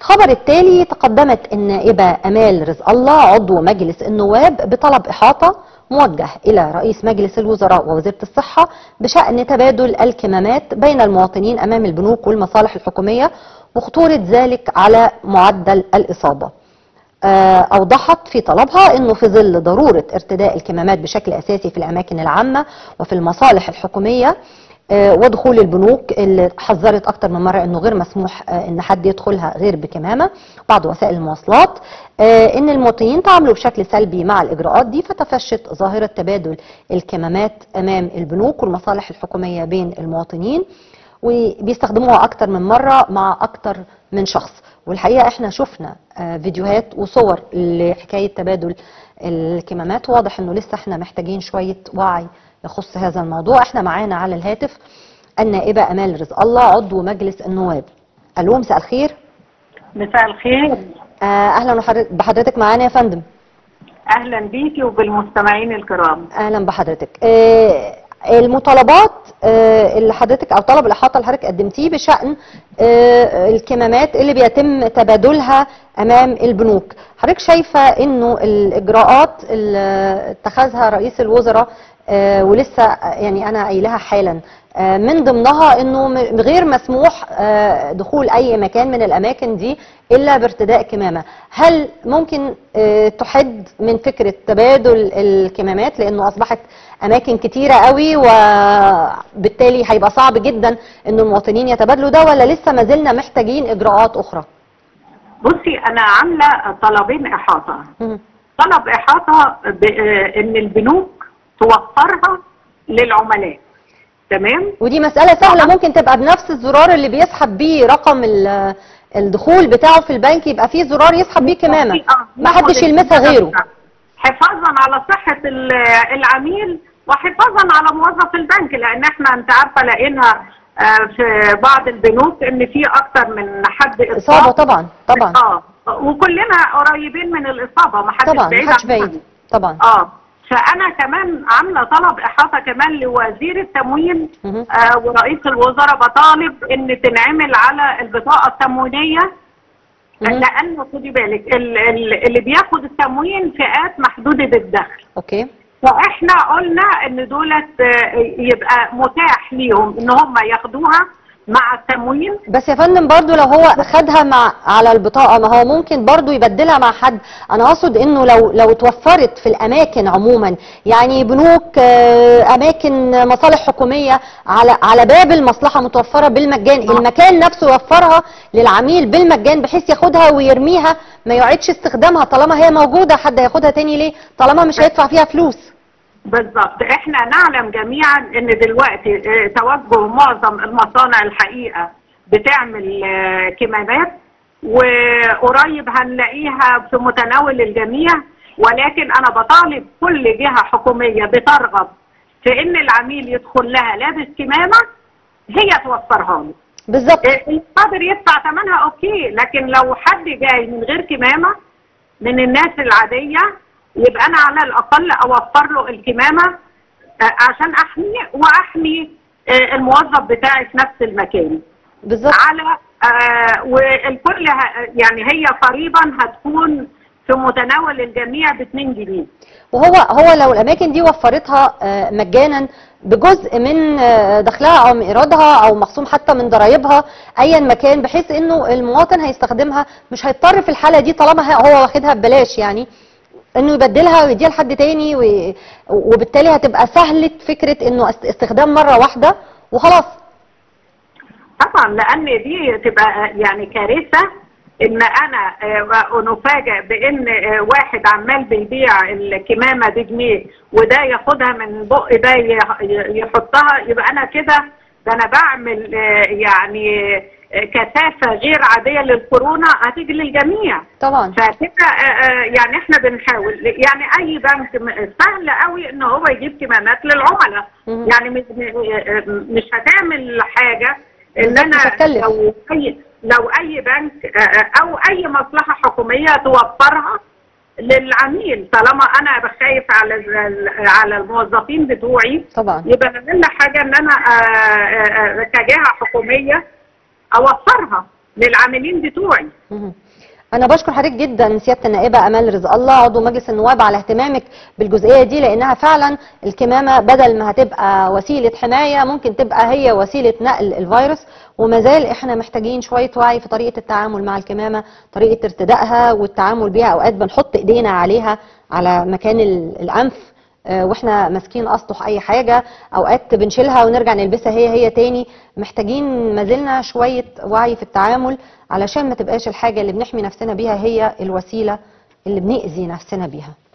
الخبر التالي تقدمت النائبة أمال رزق الله عضو مجلس النواب بطلب إحاطة موجه إلى رئيس مجلس الوزراء ووزيرة الصحة بشأن تبادل الكمامات بين المواطنين أمام البنوك والمصالح الحكومية وخطورة ذلك على معدل الإصابة آه، أوضحت في طلبها أنه في ظل ضرورة ارتداء الكمامات بشكل أساسي في الأماكن العامة وفي المصالح الحكومية آه، ودخول البنوك اللي حذرت أكتر من مرة أنه غير مسموح آه، أن حد يدخلها غير بكمامة بعض وسائل المواصلات آه، أن المواطنين تعاملوا بشكل سلبي مع الإجراءات دي فتفشت ظاهرة تبادل الكمامات أمام البنوك والمصالح الحكومية بين المواطنين وبيستخدموها اكتر من مره مع اكتر من شخص والحقيقه احنا شفنا آه، فيديوهات وصور لحكايه تبادل الكمامات واضح انه لسه احنا محتاجين شويه وعي يخص هذا الموضوع احنا معانا على الهاتف النائبه امال رزق الله عضو مجلس النواب الو مساء الخير مساء الخير آه، اهلا وحضرتك- بحضرتك معانا يا فندم اهلا بيكي وبالمستمعين الكرام اهلا بحضرتك آه، المطالبات آه، اللي حضرتك او طلب الاحاطه اللي حضرتك قدمتيه بشان آه، الكمامات اللي بيتم تبادلها امام البنوك حضرتك شايفه انه الاجراءات اللي اتخذها رئيس الوزراء آه، ولسه آه، يعني انا قايلها حالا آه، من ضمنها انه م- غير مسموح آه، دخول اي مكان من الاماكن دي الا بارتداء كمامه هل ممكن آه، تحد من فكره تبادل الكمامات لانه اصبحت اماكن كتيره قوي وبالتالي هيبقى صعب جدا ان المواطنين يتبادلوا ده ولا لسه ما زلنا محتاجين اجراءات اخرى بصي انا عامله طلبين احاطه مم. طلب احاطه بان البنوك توفرها للعملاء تمام ودي مساله سهله ممكن تبقى بنفس الزرار اللي بيسحب بيه رقم ال- الدخول بتاعه في البنك يبقى فيه زرار يسحب بيه كمامه آه، ما حدش يلمسها غيره حفاظا على صحه ال- العميل وحفاظا على موظف البنك لان احنا انت عارفه لقينا آه، في بعض البنوك ان في اكتر من حد اصابه طبعا طبعا اه وكلنا قريبين من الاصابه ما حدش طبعا بعيد ما حدش عنها. بعيد طبعا اه فانا كمان عامله طلب احاطه كمان لوزير التموين مهم. آه ورئيس الوزراء بطالب ان تنعمل على البطاقه التموينيه مهم. لان خدي بالك ال- ال- اللي بياخد التموين فئات محدوده الدخل اوكي فاحنا قلنا ان دولت آه، يبقى متاح ليهم ان هم ياخدوها مع التموين بس يا فندم برضو لو هو خدها مع على البطاقه ما هو ممكن برضو يبدلها مع حد انا اقصد انه لو لو اتوفرت في الاماكن عموما يعني بنوك آه، اماكن مصالح حكوميه على على باب المصلحه متوفره بالمجان المكان نفسه يوفرها للعميل بالمجان بحيث ياخدها ويرميها ما يعيدش استخدامها طالما هي موجوده حد هياخدها تاني ليه طالما مش هيدفع فيها فلوس بالظبط احنا نعلم جميعا ان دلوقتي اه، توجه معظم المصانع الحقيقه بتعمل اه، كمامات وقريب هنلاقيها في متناول الجميع ولكن انا بطالب كل جهه حكوميه بترغب في ان العميل يدخل لها لابس كمامه هي توفرها له بالظبط اه، اللي قادر يدفع ثمنها اوكي لكن لو حد جاي من غير كمامه من الناس العاديه يبقى انا على الاقل اوفر له الكمامه آه، عشان احميه واحمي آه، الموظف بتاعي في نفس المكان بالظبط على آه، والكل ه- يعني هي قريبا هتكون في متناول الجميع ب 2 جنيه وهو هو لو الاماكن دي وفرتها آه، مجانا بجزء من آه، دخلها او من ايرادها او مخصوم حتى من ضرائبها ايا مكان بحيث انه المواطن هيستخدمها مش هيضطر في الحاله دي طالما هي- هو واخدها ببلاش يعني انه يبدلها ويديها لحد تاني و- وبالتالي هتبقى سهله فكره انه است- استخدام مره واحده وخلاص طبعا لان دي تبقى يعني كارثه ان انا آه، نفاجئ بان آه، واحد عمال بيبيع الكمامه بجنيه وده ياخدها من بق ده ي- يحطها يبقى انا كده ده انا بعمل آه، يعني آه، كثافه غير عاديه للكورونا هتيجي للجميع طبعا فكده آه، آه، يعني احنا بنحاول يعني اي بنك م- سهل قوي ان هو يجيب كمامات للعملاء مم. يعني مش مش هتعمل حاجه ان بالظبط، مش انا هتكلف. لو اي لو اي بنك آه، آه، او اي مصلحه حكوميه توفرها للعميل طالما انا بخايف على ال- على الموظفين بتوعي طبعا يبقى اقل حاجه ان انا آه، آه، آه، كجهه حكوميه اوفرها للعاملين بتوعي مهم. أنا بشكر حضرتك جدا سيادة النائبة أمال رزق الله عضو مجلس النواب على اهتمامك بالجزئية دي لأنها فعلا الكمامة بدل ما هتبقى وسيلة حماية ممكن تبقى هي وسيلة نقل الفيروس وما زال احنا محتاجين شوية وعي في طريقة التعامل مع الكمامة طريقة ارتدائها والتعامل بيها أوقات بنحط إيدينا عليها على مكان ال- الأنف آه، واحنا ماسكين اسطح اي حاجه اوقات بنشيلها ونرجع نلبسها هي هي تاني محتاجين ما زلنا شويه وعي في التعامل علشان ما تبقاش الحاجه اللي بنحمي نفسنا بيها هي الوسيله اللي بنأذي نفسنا بيها